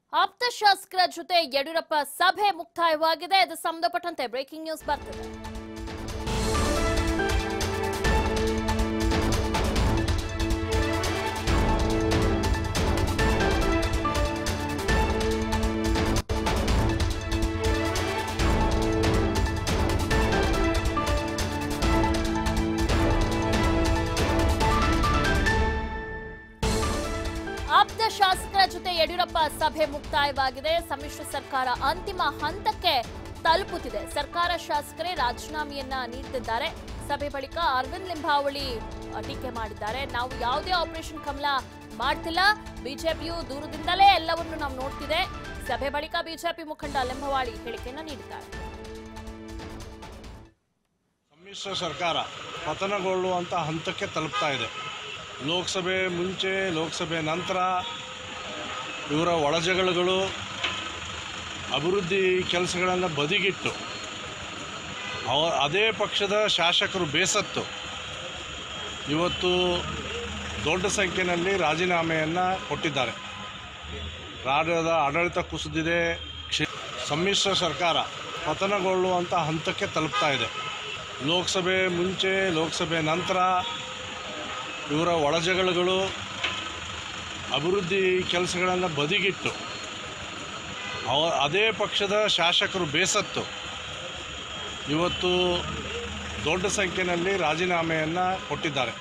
ಆಪ್ತ ಶಾಸಕರ ಜೊತೆ ಯಡಿಯೂರಪ್ಪ ಸಭೆ ಮುಕ್ತಾಯವಾಗಿದೆ ಇದು ಸಂಬಂಧಪಟ್ಟಂತೆ ಬ್ರೇಕಿಂಗ್ ನ್ಯೂಸ್ ಬರ್ತಿದೆ ಆಪ್ತ ಶಾಸಕರ ಜೊತೆ ಯಡಿಯೂರಪ್ಪ ಸಭೆ ಮುಕ್ತಾಯವಾಗಿದೆ ಸಮ್ಮಿಶ್ರ ಸರ್ಕಾರ ಅಂತಿಮ ಹಂತಕ್ಕೆ ತಲುಪುತ್ತಿದೆ ಸರ್ಕಾರ ಶಾಸಕರೇ ರಾಜೀನಾಮೆಯನ್ನ ನೀಡುತ್ತಿದ್ದಾರೆ ಸಭೆ ಬಳಿಕ ಅರವಿಂದ್ ಲಿಂಬಾವಳಿ ಅ, ಟೀಕೆ ಮಾಡಿದ್ದಾರೆ ನಾವು ಯಾವುದೇ ಆಪರೇಷನ್ ಕಮಲ ಮಾಡ್ತಿಲ್ಲ ಬಿಜೆಪಿಯು ದೂರದಿಂದಲೇ ಎಲ್ಲವನ್ನು ನಾವು ನೋಡ್ತಿದೆ ಸಭೆ ಬಳಿಕ ಬಿಜೆಪಿ ಮುಖಂಡ ಲಿಂಬಾವಳಿ ಹೇಳಿಕೆಯನ್ನ ನೀಡಿದ್ದಾರೆ ಸಮ್ಮಿಶ್ರ ಸರ್ಕಾರ ಪತನಗೊಳ್ಳುವಂಥ ಹಂತಕ್ಕೆ ತಲುಪ್ತಾ ಇದೆ ಲೋಕಸಭೆ ಮುಂಚೆ ಲೋಕಸಭೆ ನಂತರ ಇವರ ಒಳಜಗಳಗಳು ಅಭಿವೃದ್ಧಿ ಕೆಲಸಗಳನ್ನು ಬದಿಗಿಟ್ಟು ಅವ ಅದೇ ಪಕ್ಷದ ಶಾಸಕರು ಬೇಸತ್ತು ಇವತ್ತು ದೊಡ್ಡ ಸಂಖ್ಯೆಯಲ್ಲಿ ರಾಜೀನಾಮೆಯನ್ನು ಕೊಟ್ಟಿದ್ದಾರೆ ರಾಜ್ಯದ ಆಡಳಿತ ಕುಸಿದಿದೆ ಕ್ಷೇ ಸಮ್ಮಿಶ್ರ ಸರ್ಕಾರ ಪತನಗೊಳ್ಳುವಂಥ ಹಂತಕ್ಕೆ ತಲುಪ್ತಾ ಇದೆ ಲೋಕಸಭೆ ಮುಂಚೆ ಲೋಕಸಭೆ ನಂತರ ಇವರ ಒಳಜಗಳಗಳು ಅಭಿವೃದ್ಧಿ ಕೆಲಸಗಳನ್ನು ಬದಿಗಿಟ್ಟು ಅವ ಅದೇ ಪಕ್ಷದ ಶಾಸಕರು ಬೇಸತ್ತು ಇವತ್ತು ದೊಡ್ಡ ಸಂಖ್ಯೆಯಲ್ಲಿ ರಾಜೀನಾಮೆಯನ್ನು ಕೊಟ್ಟಿದ್ದಾರೆ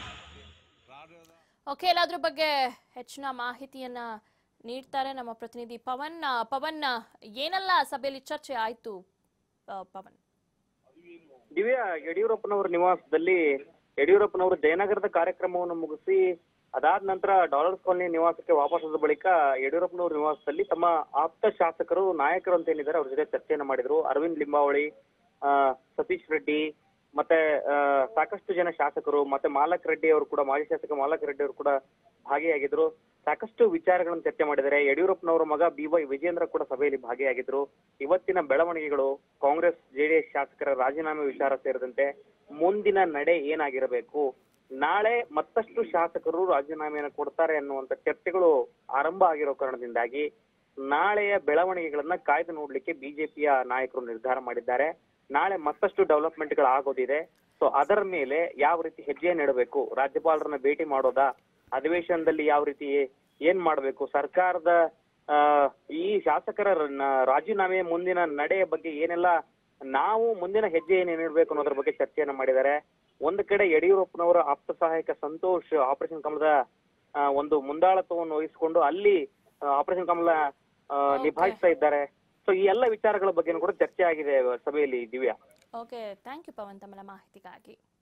ಓಕೆ ಎಲ್ಲಾದ್ರ ಬಗ್ಗೆ ಹೆಚ್ಚಿನ ಮಾಹಿತಿಯನ್ನ ನೀಡ್ತಾರೆ ನಮ್ಮ ಪ್ರತಿನಿಧಿ ಪವನ್ ಆ, ಪವನ್ ಆ, ಏನೆಲ್ಲ ಸಭೆಯಲ್ಲಿ ಚರ್ಚೆ ಆಯ್ತು ಆ, ಪವನ್ ದಿವ್ಯಾ ಯಡಿಯೂರಪ್ಪನವರ ನಿವಾಸದಲ್ಲಿ ಯಡಿಯೂರಪ್ಪನವರು ಜಯನಗರದ ಕಾರ್ಯಕ್ರಮವನ್ನು ಮುಗಿಸಿ ಅದಾದ ನಂತರ ಡಾಲರ್ಸ್ ಕಾಲನಿ ನಿವಾಸಕ್ಕೆ ವಾಪಸ್ಸಾದ ಬಳಿಕ ಯಡಿಯೂರಪ್ಪನವರ ನಿವಾಸದಲ್ಲಿ ತಮ್ಮ ಆಪ್ತ ಶಾಸಕರು ನಾಯಕರು ಅಂತ ಏನಿದ್ದಾರೆ ಅವ್ರ ಜೊತೆ ಚರ್ಚೆಯನ್ನು ಮಾಡಿದ್ರು ಅರವಿಂದ್ ಲಿಂಬಾವಳಿ ಆ, ಸತೀಶ್ ರೆಡ್ಡಿ ಮತ್ತೆ ಆ, ಸಾಕಷ್ಟು ಜನ ಶಾಸಕರು ಮತ್ತೆ ಮಾಲಕ್ ರೆಡ್ಡಿ ಅವರು ಕೂಡ ಮಾಜಿ ಶಾಸಕ ಮಾಲಕ್ ರೆಡ್ಡಿ ಅವರು ಕೂಡ ಭಾಗಿಯಾಗಿದ್ರು ಸಾಕಷ್ಟು ವಿಚಾರಗಳನ್ನು ಚರ್ಚೆ ಮಾಡಿದ್ದಾರೆ ಯಡಿಯೂರಪ್ಪನವರ ಮಗ ಬಿ ವೈ ವಿಜೇಂದ್ರ ಕೂಡ ಸಭೆಯಲ್ಲಿ ಭಾಗಿಯಾಗಿದ್ರು ಇವತ್ತಿನ ಬೆಳವಣಿಗೆಗಳು ಕಾಂಗ್ರೆಸ್ ಜೆಡಿಎಸ್ ಶಾಸಕರ ರಾಜೀನಾಮೆ ವಿಚಾರ ಸೇರಿದಂತೆ ಮುಂದಿನ ನಡೆ ಏನಾಗಿರಬೇಕು ನಾಳೆ ಮತ್ತಷ್ಟು ಶಾಸಕರು ರಾಜೀನಾಮೆಯನ್ನು ಕೊಡ್ತಾರೆ ಅನ್ನುವಂತ ಚರ್ಚೆಗಳು ಆರಂಭ ಆಗಿರೋ ಕಾರಣದಿಂದಾಗಿ ನಾಳೆಯ ಬೆಳವಣಿಗೆಗಳನ್ನ ಕಾಯ್ದು ನೋಡ್ಲಿಕ್ಕೆ ಬಿಜೆಪಿಯ ನಾಯಕರು ನಿರ್ಧಾರ ಮಾಡಿದ್ದಾರೆ ನಾಳೆ ಮತ್ತಷ್ಟು ಡೆವಲಪ್ಮೆಂಟ್ ಗಳು ಆಗೋದಿದೆ ಸೊ ಅದರ ಮೇಲೆ ಯಾವ ರೀತಿ ಹೆಜ್ಜೆಯನ್ನು ಇಡಬೇಕು ರಾಜ್ಯಪಾಲರನ್ನ ಭೇಟಿ ಮಾಡೋದಾ ಅಧಿವೇಶನದಲ್ಲಿ ಯಾವ ರೀತಿ ಏನ್ ಮಾಡ್ಬೇಕು ಸರ್ಕಾರದ ಆ, ಈ ಶಾಸಕರ ನ- ರಾಜೀನಾಮೆ ಮುಂದಿನ ನಡೆಯ ಬಗ್ಗೆ ಏನೆಲ್ಲ ನಾವು ಮುಂದಿನ ಹೆಜ್ಜೆ ಏನೇನು ಇಡಬೇಕು ಅನ್ನೋದ್ರ ಬಗ್ಗೆ ಚರ್ಚೆಯನ್ನ ಮಾಡಿದ್ದಾರೆ ಒಂದು ಕಡೆ ಯಡಿಯೂರಪ್ಪನವರ ಆಪ್ತ ಸಹಾಯಕ ಸಂತೋಷ್ ಆಪರೇಷನ್ ಕಮಲದ ಆ, ಒಂದು ಮುಂದಾಳತ್ವವನ್ನು ವಹಿಸಿಕೊಂಡು ಅಲ್ಲಿ ಆಪರೇಷನ್ ಕಮಲ ಆ, ನಿಭಾಯಿಸ್ತಾ ಇದ್ದಾರೆ ಸೊ ಈ ಎಲ್ಲ ವಿಚಾರಗಳ ಬಗ್ಗೆ ಕೂಡ ಚರ್ಚೆ ಆಗಿದೆ ಸಭೆಯಲ್ಲಿ Divya okay thank you Pavan ತಮ್ಮ ಮಾಹಿತಿಗಾಗಿ